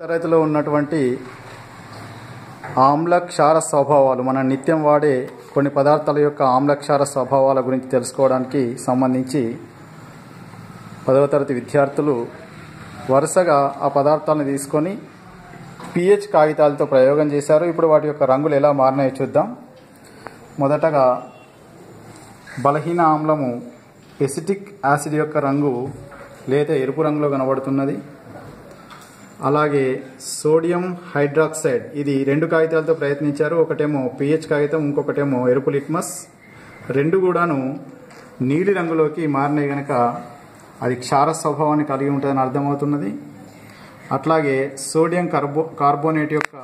తరగతిలో ఉన్నటువంటి ఆమ్ల క్షార స్వభావాలు మనం నిత్యం వాడే కొన్ని పదార్థాల యొక్క ఆమ్ల క్షార స్వభావాల గురించి తెలుసుకోవడానికి సంబంధించి పదవ తరగతి విద్యార్థులు వరుసగా ఆ పదార్థాలను తీసుకొని పిహెచ్ కాగితాలతో ప్రయోగం చేశారు ఇప్పుడు వాటి యొక్క రంగులు ఎలా మారినాయో చూద్దాం మొదటగా బలహీన ఆమ్లము ఎసిటిక్ యాసిడ్ యొక్క రంగు లేత ఎరుపు రంగులో కనబడుతున్నది అలాగే సోడియం హైడ్రాక్సైడ్ ఇది రెండు కాగితాలతో ప్రయత్నించారు ఒకటేమో పిహెచ్ కాగితం ఇంకొకటేమో ఎరుపు లిట్మస్ రెండు కూడాను నీలి రంగులోకి మారినాయి గనక అది క్షార స్వభావాన్ని కలిగి ఉంటుందని అర్థమవుతున్నది అట్లాగే సోడియం కార్బో కార్బోనేట్ యొక్క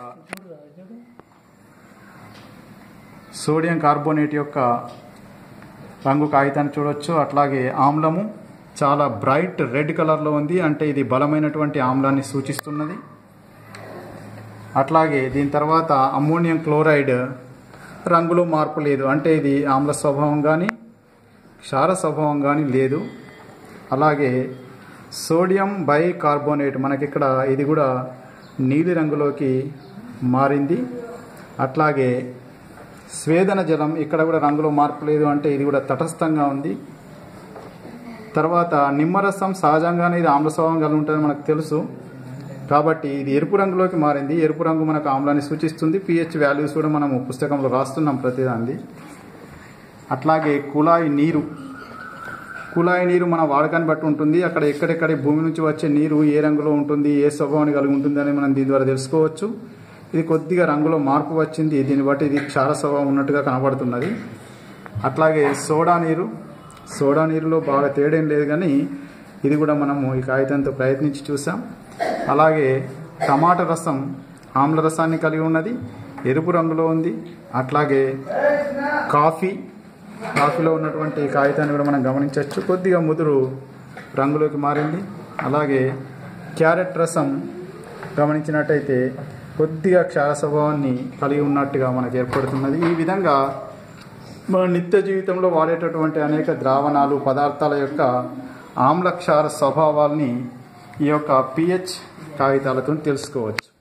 సోడియం కార్బోనేట్ యొక్క రంగు కాగితాన్ని చూడొచ్చు అట్లాగే ఆమ్లము చాలా బ్రైట్ రెడ్ కలర్లో ఉంది అంటే ఇది బలమైనటువంటి ఆమ్లాన్ని సూచిస్తున్నది అట్లాగే దీని తర్వాత అమ్మోనియం క్లోరైడ్ రంగులో మార్పు లేదు అంటే ఇది ఆమ్ల స్వభావం కానీ క్షార స్వభావం కానీ లేదు అలాగే సోడియం బై కార్బోనేట్ మనకిక్కడ ఇది కూడా నీలి రంగులోకి మారింది అట్లాగే స్వేదన జలం ఇక్కడ కూడా రంగులో మార్పు లేదు అంటే ఇది కూడా తటస్థంగా ఉంది తర్వాత నిమ్మరసం సహజంగానే ఇది ఆమ్ల స్వభావం కలిగి ఉంటుందని మనకు తెలుసు కాబట్టి ఇది ఎరుపు రంగులోకి మారింది ఎరుపు రంగు మనకు ఆమ్లాన్ని సూచిస్తుంది పిహెచ్ వాల్యూస్ కూడా మనము పుస్తకంలో రాస్తున్నాం ప్రతిదాన్ని అట్లాగే కుళాయి నీరు కుళాయి నీరు మన వాడకాన్ని బట్టి ఉంటుంది అక్కడ ఎక్కడెక్కడ భూమి నుంచి వచ్చే నీరు ఏ రంగులో ఉంటుంది ఏ స్వభావాన్ని కలిగి ఉంటుంది అని మనం దీని ద్వారా తెలుసుకోవచ్చు ఇది కొద్దిగా రంగులో మార్పు వచ్చింది దీన్ని బట్టి ఇది క్షార స్వభావం ఉన్నట్టుగా కనబడుతున్నది అట్లాగే సోడా నీరు సోడా నీరులో బాగా తేడేం లేదు కానీ ఇది కూడా మనము ఈ కాగితంతో ప్రయత్నించి చూసాం అలాగే టమాటా రసం ఆమ్ల రసాన్ని కలిగి ఉన్నది ఎరుపు రంగులో ఉంది అట్లాగే కాఫీ కాఫీలో ఉన్నటువంటి కాగితాన్ని కూడా మనం గమనించవచ్చు కొద్దిగా ముదురు రంగులోకి మారింది అలాగే క్యారెట్ రసం గమనించినట్టయితే కొద్దిగా క్షార స్వభావాన్ని కలిగి ఉన్నట్టుగా మనకు ఏర్పడుతున్నది ఈ విధంగా మన నిత్య జీవితంలో వాడేటటువంటి అనేక ద్రావణాలు పదార్థాల యొక్క ఆమ్ల క్షార స్వభావాల్ని ఈ యొక్క పిహెచ్ కాగితాలతో తెలుసుకోవచ్చు